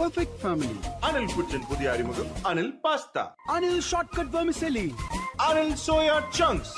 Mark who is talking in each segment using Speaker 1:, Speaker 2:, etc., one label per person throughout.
Speaker 1: perfect family.
Speaker 2: Anil குச்சின் புதிய அறிமுகம் Anil pasta
Speaker 1: Anil Shortcut Vermicelli.
Speaker 2: Anil soya chunks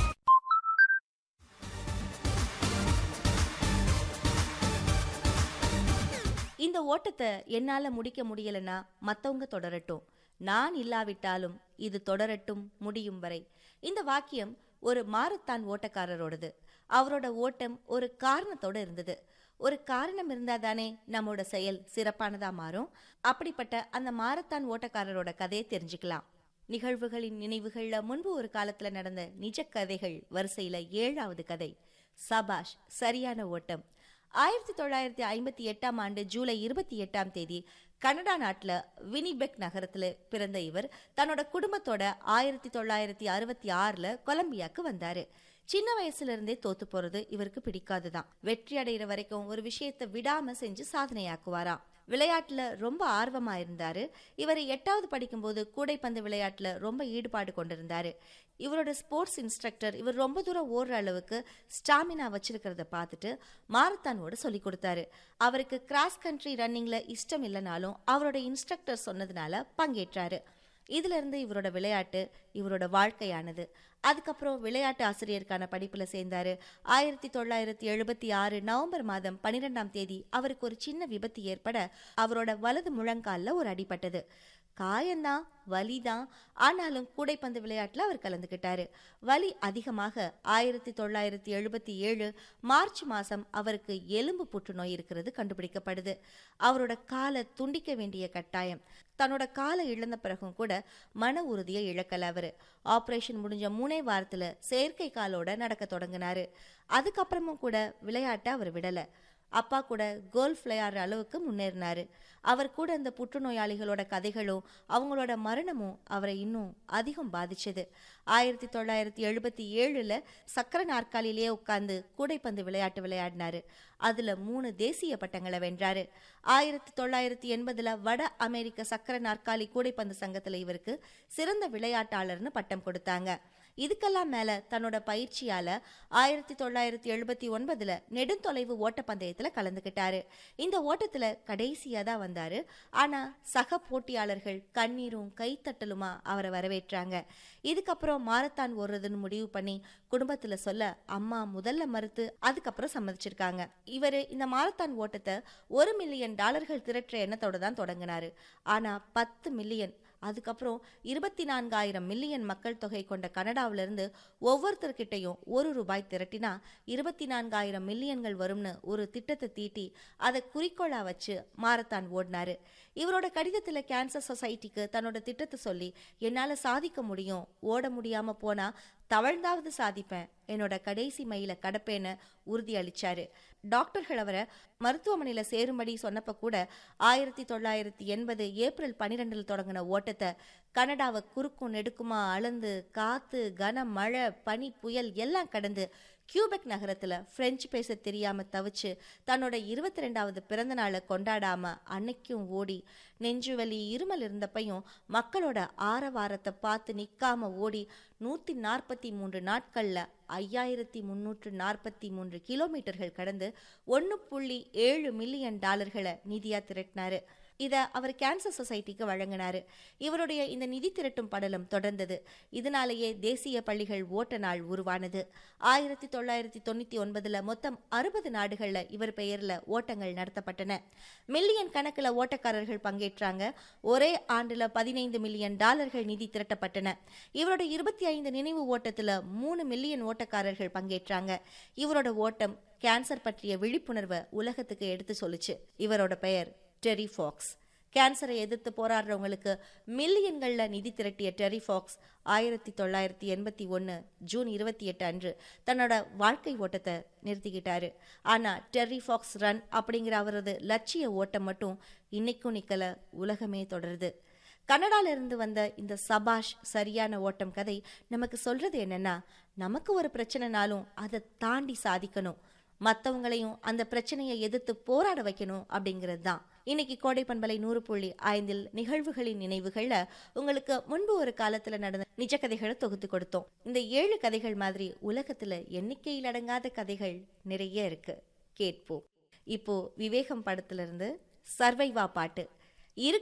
Speaker 3: இந்த ஓட்டத்தை என்னால முடிக்க முடியலனா மத்தவங்க தொடரட்டும் நான் இல்லாவிட்டாலும் இது தொடரட்டும் முடியும் வரை இந்த வாக்கியம் ஒரு மாரத்தான் ஓட்டக்காரரோடது அவரோட ஓட்டம் ஒரு காரணத்தோட இருந்தது ஒரு காரணம் இருந்தா தானே நம்மோட செயல் சிறப்பானதா மாறும் அப்படிப்பட்ட அந்த மாரத்தான் ஓட்டக்காரரோட கதையை தெரிஞ்சுக்கலாம் நிகழ்வுகளின் நினைவுகள்ல முன்பு ஒரு காலத்துல நடந்த நிஜ கதைகள் வரிசையில ஏழாவது கதை சபாஷ் சரியான ஓட்டம் ஆயிரத்தி தொள்ளாயிரத்தி ஐம்பத்தி எட்டாம் ஆண்டு ஜூலை இருபத்தி எட்டாம் தேதி கனடா நாட்டில் வினிபெக் நகரத்தில் பிறந்த இவர் தன்னோட குடும்பத்தோட ஆயிரத்தி தொள்ளாயிரத்தி அறுபத்தி ஆறில் கொலம்பியாக்கு வந்தாரு சின்ன வயசுல இருந்தே தோத்து போறது இவருக்கு பிடிக்காதுதான் வெற்றி அடைகிற வரைக்கும் ஒரு விஷயத்தை விடாம செஞ்சு சாதனையாக்குவாராம் விளையாட்டுல ரொம்ப ஆர்வமா இருந்தாரு இவர் எட்டாவது படிக்கும்போது கூடைப்பந்து விளையாட்டுல ரொம்ப ஈடுபாடு கொண்டிருந்தாரு இவரோட ஸ்போர்ட்ஸ் இன்ஸ்ட்ரக்டர் இவர் ரொம்ப தூரம் ஓடுற அளவுக்கு ஸ்டாமினா வச்சிருக்கிறத பார்த்துட்டு மாரத்தானோட சொல்லி கொடுத்தாரு அவருக்கு கிராஸ் கண்ட்ரி ரன்னிங்ல இஷ்டம் இல்லைனாலும் அவரோட இன்ஸ்ட்ரக்டர் சொன்னதுனால பங்கேற்றாரு இதுல இருந்து இவரோட விளையாட்டு இவரோட வாழ்க்கையானது அதுக்கப்புறம் விளையாட்டு ஆசிரியருக்கான படிப்புல சேர்ந்தாரு ஆயிரத்தி தொள்ளாயிரத்தி எழுபத்தி ஆறு நவம்பர் மாதம் பன்னிரெண்டாம் தேதி அவருக்கு ஒரு சின்ன விபத்து ஏற்பட அவரோட வலது முழங்கால்ல ஒரு அடிபட்டது காயம்தான் வலிதான் ஆனாலும் கூடைப்பந்து விளையாட்டுல அவர் கலந்துக்கிட்டாரு வலி அதிகமாக ஆயிரத்தி தொள்ளாயிரத்தி எழுபத்தி ஏழு மார்ச் மாசம் அவருக்கு எலும்பு புற்றுநோய் இருக்கிறது கண்டுபிடிக்கப்படுது அவரோட காலை துண்டிக்க வேண்டிய கட்டாயம் தன்னோட காலை இழந்த பிறகும் கூட மன உறுதியை இழக்கல அவரு ஆபரேஷன் முடிஞ்ச மூணே வாரத்துல செயற்கை காலோட நடக்க தொடங்கினாரு அதுக்கப்புறமும் கூட விளையாட்டை அவர் விடல அப்பா கூட கோல்ஃப் விளையாடுற அளவுக்கு முன்னேறினாரு அவர் கூட இந்த புற்றுநோயாளிகளோட கதைகளும் அவங்களோட மரணமும் அவரை இன்னும் அதிகம் பாதிச்சது ஆயிரத்தி தொள்ளாயிரத்தி எழுபத்தி ஏழுல சக்கர நாற்காலியிலேயே உட்கார்ந்து கூடைப்பந்து விளையாட்டு விளையாடினாரு அதுல மூணு தேசிய பட்டங்களை வென்றாரு ஆயிரத்தி தொள்ளாயிரத்தி எண்பதுல வட அமெரிக்க சக்கர நாற்காலி கூடைப்பந்து சங்கத்துல இவருக்கு சிறந்த விளையாட்டாளர்னு பட்டம் கொடுத்தாங்க இதுக்கெல்லாம் மேல தன்னோட பயிற்சியால ஆயிரத்தி தொள்ளாயிரத்தி எழுபத்தி ஒன்பதுல நெடுந்தொலைவு ஓட்டப்பந்தயத்துல கலந்துக்கிட்டாரு இந்த ஓட்டத்துல கடைசியா தான் வந்தாரு ஆனா சக போட்டியாளர்கள் கண்ணீரும் கைத்தட்டலுமா அவரை வரவேற்றாங்க இதுக்கப்புறம் மாரத்தான் ஓடுறதுன்னு முடிவு பண்ணி குடும்பத்துல சொல்ல அம்மா முதல்ல மறுத்து அதுக்கப்புறம் சம்மதிச்சிருக்காங்க இவர் இந்த மாரத்தான் ஓட்டத்தை ஒரு மில்லியன் டாலர்கள் திரட்டுற எண்ணத்தோட தான் தொடங்கினாரு ஆனா பத்து மில்லியன் அதுக்கப்புறம் இருபத்தி நான்காயிரம் மில்லியன் மக்கள் தொகை கொண்ட கனடாவிலிருந்து ஒவ்வொருத்தர்கிட்டையும் ஒரு ரூபாய் திரட்டினா இருபத்தி நான்காயிரம் மில்லியன்கள் வரும்னு ஒரு திட்டத்தை தீட்டி அதை குறிக்கோளா வச்சு மாரத்தான் ஓடினாரு இவரோட கடிதத்துல கேன்சர் சொசைட்டிக்கு தன்னோட திட்டத்தை சொல்லி என்னால சாதிக்க முடியும் ஓட முடியாம போனா தவழ்ந்தாவது சாதிப்பேன் என்னோட கடைசி மையில கடப்பேன்னு உறுதி அளிச்சாரு டாக்டர்கள் அவரை மருத்துவமனையில சேரும்படி சொன்னப்ப கூட ஆயிரத்தி தொள்ளாயிரத்தி எண்பது ஏப்ரல் பனிரெண்டில் தொடங்கின ஓட்டத்தை கனடாவை குறுக்கும் நெடுக்குமா அளந்து காத்து கன மழை பனி புயல் எல்லாம் கடந்து கியூபெக் நகரத்துல பிரெஞ்சு பேச தெரியாம தவிச்சு தன்னோட இருபத்தி ரெண்டாவது பிறந்த நாளை கொண்டாடாம அன்னைக்கும் ஓடி நெஞ்சுவலி இருமல் இருந்தப்பையும் மக்களோட ஆரவாரத்தை பார்த்து நிக்காம ஓடி நூத்தி நாற்பத்தி மூன்று நாட்கள்ல ஐயாயிரத்தி முன்னூற்று நாற்பத்தி மூன்று கிலோமீட்டர்கள் கடந்து ஒன்னு புள்ளி ஏழு மில்லியன் டாலர்களை நிதியா திரட்டினாரு இத அவர் கேன்சர் சொசைட்டிக்கு வழங்கினாரு இவருடைய இந்த நிதி திரட்டும் படலம் தொடர்ந்தது இதனாலேயே தேசிய பள்ளிகள் ஓட்ட நாள் உருவானது ஆயிரத்தி தொள்ளாயிரத்தி தொண்ணூத்தி ஒன்பதுல மொத்தம் அறுபது நாடுகள்ல இவர் பெயர்ல ஓட்டங்கள் நடத்தப்பட்டன மில்லியன் கணக்குல ஓட்டக்காரர்கள் பங்கேற்றாங்க ஒரே ஆண்டுல பதினைந்து மில்லியன் டாலர்கள் நிதி திரட்டப்பட்டன இவரோட இருபத்தி ஐந்து நினைவு ஓட்டத்துல மூணு மில்லியன் ஓட்டக்காரர்கள் பங்கேற்றாங்க இவரோட ஓட்டம் கேன்சர் பற்றிய விழிப்புணர்வை உலகத்துக்கு எடுத்து சொல்லுச்சு இவரோட பெயர் டெரி ஃபாக்ஸ் கேன்சரை எதிர்த்து போராடுறவங்களுக்கு மில்லியன்கள்ல நிதி திரட்டிய டெரி ஃபாக்ஸ் ஆயிரத்தி தொள்ளாயிரத்தி எண்பத்தி ஒன்று ஜூன் இருபத்தி எட்டு அன்று தன்னோட வாழ்க்கை ஓட்டத்தை நிறுத்திக்கிட்டாரு ஆனா டெர்ரி ஃபாக்ஸ் ரன் அப்படிங்கிற அவரது லட்சிய ஓட்டம் மட்டும் இன்னைக்கும் நிக்கல உலகமே தொடருது கனடால இருந்து வந்த இந்த சபாஷ் சரியான ஓட்டம் கதை நமக்கு சொல்றது என்னன்னா நமக்கு ஒரு பிரச்சனைனாலும் அதை தாண்டி சாதிக்கணும் மற்றவங்களையும் அந்த பிரச்சனையை எதிர்த்து போராட வைக்கணும் அப்படிங்கிறது தான் இன்னைக்கு கோடை பண்பலை நூறு புள்ளி ஐந்தில் நிகழ்வுகளின் நினைவுகள்ல உங்களுக்கு முன்பு ஒரு காலத்துல நடந்த நிஜ கதைகளை தொகுத்து கொடுத்தோம் இந்த ஏழு கதைகள் மாதிரி உலகத்துல எண்ணிக்கையில் அடங்காத கதைகள் நிறைய இருக்கு கேட்போம் இப்போ விவேகம் படத்துல இருந்து சர்வைவா பாட்டு இரு